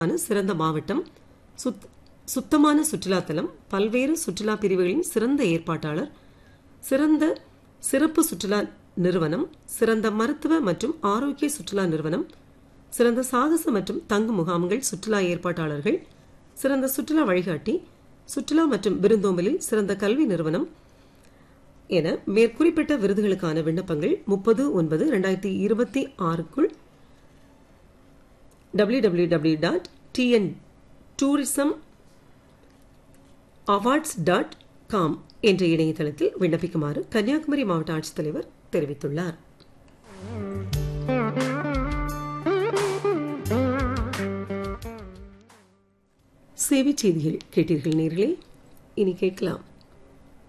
சிறந்த மாவட்டம் சுத் சுத்தமான சுற்றுலாத்தலம் பல்வேறு சுற்றுலா பிரிவுகளின் சிறந்த ஏற்பாட்டாளர் சிறந்த சிறப்பு சுற்றுலா நிறுவனம் சிறந்த மருத்துவ மற்றும் ஆரோக்கிய சுற்றுலா நிறுவனம் சிறந்த சாகச மற்றும் தங்கு முகாம்கள் சுற்றுலா ஏற்பாட்டாளர்கள் சிறந்த சுற்றுலா வழிகாட்டி சுற்றுலா மற்றும் விருந்தோம்பலில் சிறந்த கல்வி நிறுவனம் என மேற்குறிப்பிட்ட விருதுகளுக்கான விண்ணப்பங்கள் முப்பது ஒன்பது ரெண்டாயிரத்தி இருபத்தி ஆறுக்குள் W W W dot TN tourism awards dot com என்ற இணையதளத்தில் விண்ணப்பிக்குமாறு கன்னியாகுமரி மாவட்ட ஆட்சித்தலைவர் தெரிவித்துள்ளார் சேவை செய்திகள் கேட்டீர்கள் நேர்களே இனி கேட்கலாம்